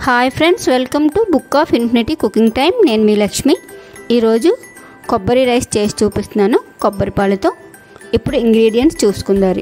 hi friends welcome to book of infinity cooking time నేను మీ లక్ష్మి ఈరోజు కొబ్బరి రైస్ చేసి చూపిస్తున్నాను కొబ్బరి పాలతో ఇప్పుడు ఇంగ్రీడియంట్స్ చూసుకుందారు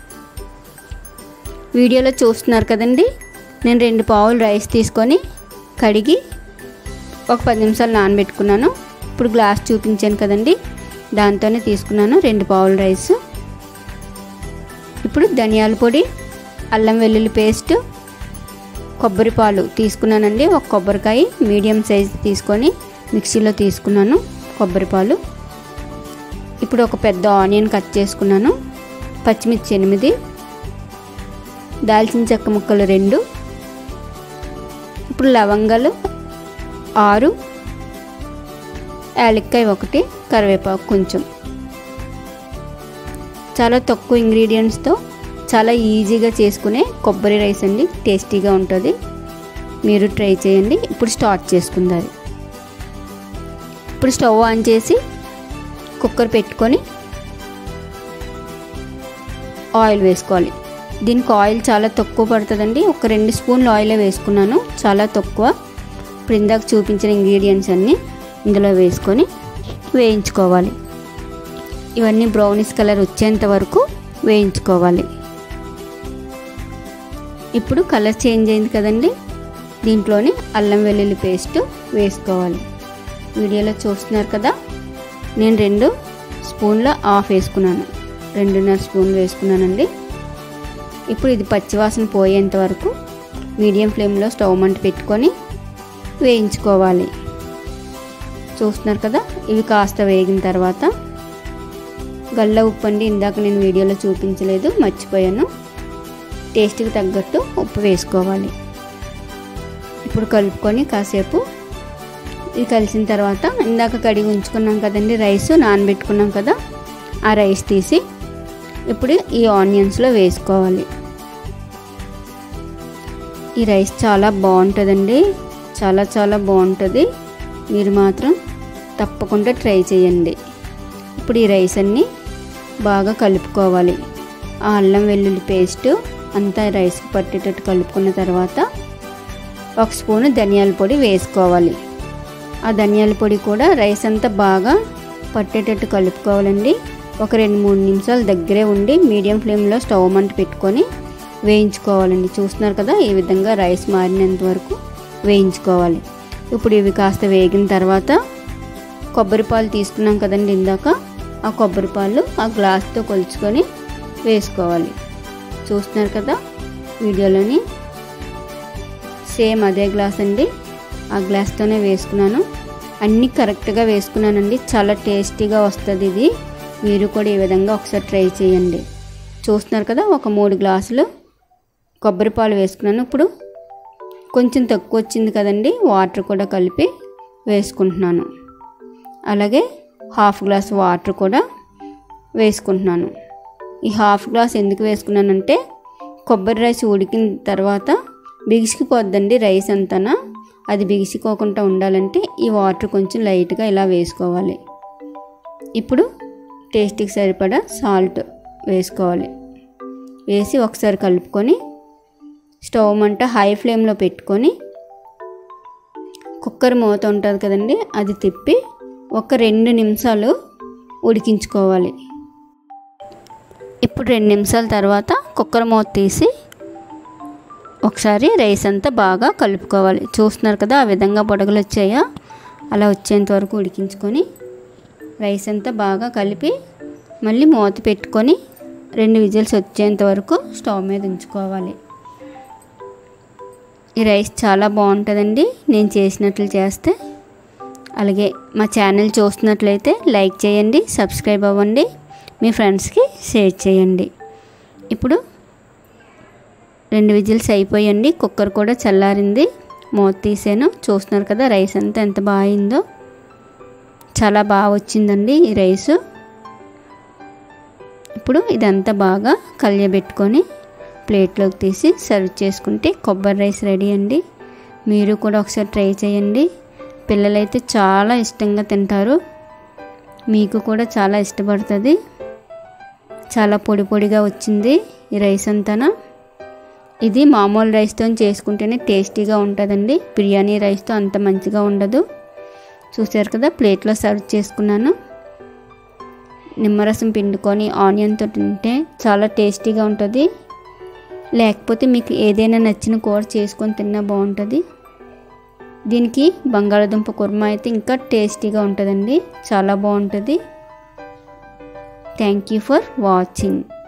వీడియోలో చూస్తున్నారు కదండి నేను రెండు పావులు రైస్ తీసుకొని కడిగి ఒక పది నిమిషాలు నానబెట్టుకున్నాను ఇప్పుడు గ్లాస్ చూపించాను కదండి దాంతోనే తీసుకున్నాను రెండు పావుల రైస్ ఇప్పుడు ధనియాల పొడి అల్లం వెల్లుల్లి పేస్ట్ కొబ్బరి పాలు తీసుకున్నానండి ఒక కొబ్బరికాయ మీడియం సైజ్ తీసుకొని మిక్సీలో తీసుకున్నాను కొబ్బరి పాలు ఇప్పుడు ఒక పెద్ద ఆనియన్ కట్ చేసుకున్నాను పచ్చిమిర్చి ఎనిమిది దాల్చిన చెక్క ముక్కలు రెండు ఇప్పుడు లవంగాలు ఆరు యాలక్కాయ ఒకటి కరివేపాకు కొంచెం చాలా తక్కువ ఇంగ్రీడియంట్స్తో చాలా ఈజీగా చేసుకునే కొబ్బరి రైస్ అండి టేస్టీగా ఉంటుంది మీరు ట్రై చేయండి ఇప్పుడు స్టార్ట్ చేసుకుందారు ఇప్పుడు స్టవ్ ఆన్ చేసి కుక్కర్ పెట్టుకొని ఆయిల్ వేసుకోవాలి దీనికి ఆయిల్ చాలా తక్కువ పడుతుందండి ఒక రెండు స్పూన్లు ఆయిలే వేసుకున్నాను చాలా తక్కువ ఇప్పుడు ఇందాక చూపించిన ఇంగ్రీడియంట్స్ అన్నీ ఇందులో వేసుకొని వేయించుకోవాలి ఇవన్నీ బ్రౌనిష్ కలర్ వచ్చేంత వరకు వేయించుకోవాలి ఇప్పుడు కలర్ చేంజ్ అయింది కదండి దీంట్లోని అల్లం వెల్లుల్లి పేస్ట్ వేసుకోవాలి వీడియోలో చూస్తున్నారు కదా నేను రెండు స్పూన్ల ఆఫ్ వేసుకున్నాను రెండున్నర స్పూన్లు వేసుకున్నానండి ఇప్పుడు ఇది పచ్చివాసన పోయేంత వరకు మీడియం ఫ్లేమ్లో స్టవ్ మంట పెట్టుకొని వేయించుకోవాలి చూస్తున్నారు కదా ఇవి కాస్త వేగిన తర్వాత గల్ల ఉప్పు అండి ఇందాక నేను వీడియోలో చూపించలేదు మర్చిపోయాను టేస్ట్కి తగ్గట్టు ఉప్పు వేసుకోవాలి ఇప్పుడు కలుపుకొని కాసేపు ఇది కలిసిన తర్వాత ఇందాక కడిగి ఉంచుకున్నాం కదండి రైస్ నానబెట్టుకున్నాం కదా ఆ రైస్ తీసి ఇప్పుడు ఈ ఆనియన్స్లో వేసుకోవాలి ఈ రైస్ చాలా బాగుంటుందండి చాలా చాలా బాగుంటుంది మీరు మాత్రం తప్పకుండా ట్రై చేయండి ఇప్పుడు ఈ రైస్ అన్నీ బాగా కలుపుకోవాలి ఆ అల్లం వెల్లుల్లి పేస్ట్ అంతా రైస్కి పట్టేటట్టు కలుపుకున్న తర్వాత ఒక స్పూను ధనియాల పొడి వేసుకోవాలి ఆ ధనియాల పొడి కూడా రైస్ అంతా బాగా పట్టేటట్టు కలుపుకోవాలండి ఒక రెండు మూడు నిమిషాలు దగ్గరే ఉండి మీడియం ఫ్లేమ్లో స్టవ్ మంట పెట్టుకొని వేయించుకోవాలండి చూస్తున్నారు కదా ఈ విధంగా రైస్ మారినంత వరకు వేయించుకోవాలి ఇప్పుడు ఇవి కాస్త వేగిన తర్వాత కొబ్బరి పాలు తీసుకున్నాం కదండి ఇందాక ఆ కొబ్బరి పాలు ఆ గ్లాస్తో కొలుచుకొని వేసుకోవాలి చూస్తున్నారు కదా వీడియోలోని సేమ్ అదే గ్లాస్ అండి ఆ గ్లాస్తోనే వేసుకున్నాను అన్నీ కరెక్ట్గా వేసుకున్నానండి చాలా టేస్టీగా వస్తుంది ఇది మీరు కూడా ఈ విధంగా ఒకసారి ట్రై చేయండి చూస్తున్నారు కదా ఒక మూడు గ్లాసులు కొబ్బరి పాలు వేసుకున్నాను ఇప్పుడు కొంచెం తక్కువ వచ్చింది కదండి వాటర్ కూడా కలిపి వేసుకుంటున్నాను అలాగే హాఫ్ గ్లాస్ వాటర్ కూడా వేసుకుంటున్నాను ఈ హాఫ్ గ్లాస్ ఎందుకు వేసుకున్నానంటే కొబ్బరి రైస్ ఉడికిన తర్వాత బిగిసిపోద్దండి రైస్ అంతనా అది బిగిసిపోకుండా ఉండాలంటే ఈ వాటర్ కొంచెం లైట్గా ఇలా వేసుకోవాలి ఇప్పుడు టేస్ట్కి సరిపడా సాల్ట్ వేసుకోవాలి వేసి ఒకసారి కలుపుకొని స్టవ్ మంట హై ఫ్లేమ్లో పెట్టుకొని కుక్కర్ మూత ఉంటుంది కదండి అది తిప్పి ఒక రెండు నిమిషాలు ఉడికించుకోవాలి ఇప్పుడు రెండు నిమిషాల తర్వాత కుక్కర్ మూత తీసి ఒకసారి రైస్ అంతా బాగా కలుపుకోవాలి చూస్తున్నారు కదా ఆ విధంగా బొడగలు వచ్చాయా అలా వచ్చేంత వరకు ఉడికించుకొని రైస్ అంతా బాగా కలిపి మళ్ళీ మూత పెట్టుకొని రెండు విజిల్స్ వచ్చేంత వరకు స్టవ్ మీద ఉంచుకోవాలి ఈ రైస్ చాలా బాగుంటుందండి నేను చేసినట్లు చేస్తే అలాగే మా ఛానల్ చూస్తున్నట్లయితే లైక్ చేయండి సబ్స్క్రైబ్ అవ్వండి మీ ఫ్రెండ్స్కి షేర్ చేయండి ఇప్పుడు రెండు విజిల్స్ అయిపోయండి కుక్కర్ కూడా చల్లారింది మూత తీసాను చూస్తున్నారు కదా రైస్ అంతా ఎంత బాగా అయిందో చాలా బాగా వచ్చిందండి ఈ రైసు ఇప్పుడు ఇదంతా బాగా కలియబెట్టుకొని ప్లేట్లోకి తీసి సర్వ్ చేసుకుంటే కొబ్బరి రైస్ రెడీ అండి మీరు కూడా ఒకసారి ట్రై చేయండి పిల్లలైతే చాలా ఇష్టంగా తింటారు మీకు కూడా చాలా ఇష్టపడుతుంది చాలా పొడి పొడిగా వచ్చింది ఈ రైస్ అంతానా ఇది మామూలు రైస్తో చేసుకుంటేనే టేస్టీగా ఉంటుందండి బిర్యానీ రైస్తో అంత మంచిగా ఉండదు చూసారు కదా ప్లేట్లో సర్వ్ చేసుకున్నాను నిమ్మరసం పిండుకొని ఆనియన్తో తింటే చాలా టేస్టీగా ఉంటుంది లేకపోతే మీకు ఏదైనా నచ్చిన కూర చేసుకొని తిన్నా బాగుంటుంది దీనికి బంగాళాదుంప కుర్మా అయితే ఇంకా టేస్టీగా ఉంటుందండి చాలా బాగుంటుంది థ్యాంక్ యూ ఫర్ వాచింగ్